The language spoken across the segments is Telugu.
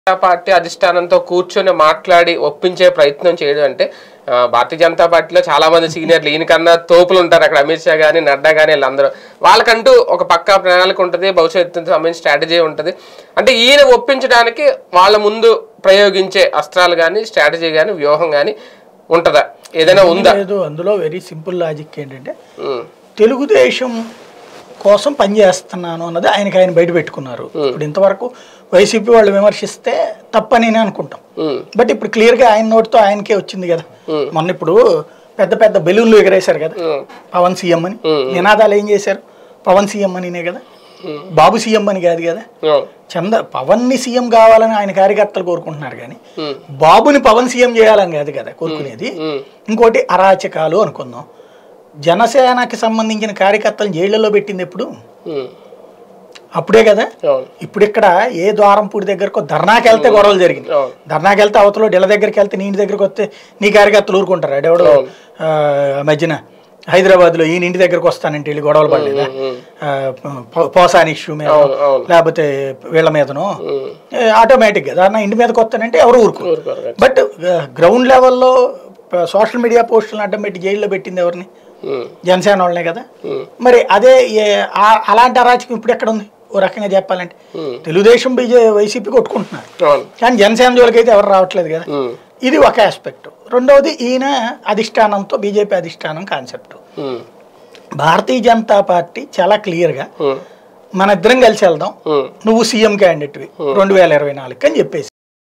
జనతా పార్టీ అధిష్టానంతో కూర్చొని మాట్లాడి ఒప్పించే ప్రయత్నం చేయడం అంటే ఆ, భారతీయ జనతా పార్టీలో చాలా మంది సీనియర్లు ఈయనకన్నా తోపులు ఉంటారు అక్కడ అమిత్ షా కానీ నడ్డా కానీ వీళ్ళందరూ వాళ్ళకంటూ ఒక పక్కా ప్రణాళిక ఉంటుంది భవిష్యత్తుకు సంబంధించిన స్ట్రాటజీ ఉంటుంది అంటే ఈయన ఒప్పించడానికి వాళ్ళ ముందు ప్రయోగించే అస్త్రాలు కానీ స్ట్రాటజీ కానీ వ్యూహం కానీ ఉంటుందా ఏదైనా ఉందా లేదు అందులో వెరీ సింపుల్ లాజిక్ ఏంటంటే ఉమ్, తెలుగుదేశం కోసం పనిచేస్తున్నాను అన్నది ఆయనకి ఆయన బయట పెట్టుకున్నారు ఇప్పుడు ఇంతవరకు వైసీపీ వాళ్ళు విమర్శిస్తే తప్పని నేను అనుకుంటాం ఉమ్, బట్ ఇప్పుడు క్లియర్గా ఆయన నోటితో ఆయనకే వచ్చింది కదా మొన్న ఇప్పుడు పెద్ద పెద్ద బెలూన్లు ఎగరేశారు కదా ఉమ్, పవన్ సీఎం అని నినాదాలు ఏం చేశారు పవన్ సీఎం అనినే కదా బాబు సీఎం అని కాదు కదా అవును, చంద పవన్ని సీఎం కావాలని ఆయన కార్యకర్తలు కోరుకుంటున్నారు కానీ ఉమ్, బాబుని పవన్ సీఎం చేయాలని కాదు కదా కోరుకునేది ఉమ్, ఇంకోటి అరాచకాలు అనుకుందాం జనసేనకి సంబంధించిన కార్యకర్తలు జైళ్ళలో పెట్టింది ఎప్పుడు ఉమ్, అప్పుడే కదా అవును ఇప్పుడు ఇక్కడ ఏ ద్వారంపూడి దగ్గరకు ధర్నాకి వెళ్తే గొడవలు జరిగింది అవును. ధర్నాకి వెళ్తే అవతల డిల దగ్గరికి వెళ్తే నీ ఇంటి దగ్గరికి వస్తే నీ కార్యకర్తలు ఊరుకుంటారు అడెవడు ఆ, మధ్యన హైదరాబాద్లో ఈయన ఇంటి దగ్గరకు వస్తానంటే వెళ్ళి గొడవలు పడలేదా ఆ, పో- పోసాని ఇష్యూ మీద అవును అవును లేకపోతే వీళ్ళ మీదనో ఉమ్, ఆటోమేటిక్గా దాన్ని ఇంటి మీదకి వస్తానంటే ఎవరు ఊరుకోరు ఊరుకోరు. బట్ గ్రౌండ్ లెవెల్లో సోషల్ మీడియా పోస్టులను అడ్డం పెట్టి జైల్లో పెట్టింది ఎవరిని ఉమ్, జనసేన వాళ్ళనే కదా ఉమ్, మరి అదే ఏ- ఆ- అలాంటి అరాచకం ఇప్పుడు ఎక్కడ ఉంది ఓ రకంగా చెప్పాలంటే ఉమ్, తెలుగుదేశం బీజే వైసీపీ కొట్టుకుంటున్నారు అవును కానీ జనసేన జోలికి అయితే ఎవరు రావట్లేదు కదా ఉమ్, ఇది ఒక ఆస్పెక్ట్ రెండవది ఈయన అధిష్టానంతో బీజేపీ అధిష్టానం కాన్సెప్ట్ ఉమ్, భారతీయ జనతా పార్టీ చాలా క్లియర్గా ఉమ్, మన ఇద్దరం కలిసి వెళ్దాం ఉమ్, నువ్వు సీఎం క్యాండిడేట్వి రెండు వేల ఇరవై నాలుగు అని చెప్పేసి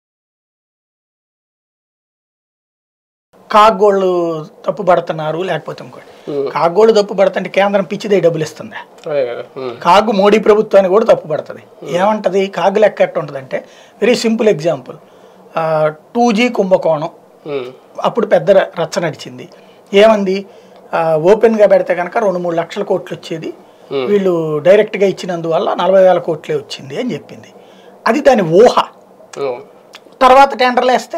కాగోళ్ళు తప్పు పడుతున్నారు లేకపోతే ఇంకోటి Hmm. కాగోళ్ళు తప్పు పడుతుంటే కేంద్రం పిచ్చిదే డబ్బులు ఇస్తుందా అదే కదా ఉమ్, కాగు మోడీ ప్రభుత్వాన్ని కూడా తప్పు పడుతుంది ఏమంటది కాగు లెక్క ఎట్ట ఉంటుందంటే very simple example two G కుంభకోణం ఉమ్, అప్పుడు పెద్ద ర- రచ్చ నడిచింది ఏమంది ఆ, ఓపెన్గా పెడితే కనుక రెండు మూడు లక్షల కోట్లు వచ్చేది వీళ్ళు డైరెక్ట్గా ఇచ్చినందువల్ల నలభై వేల కోట్లే వచ్చింది అని చెప్పింది అది దాని ఊహ ఉమ్, తర్వాత టెండర్లు వేస్తే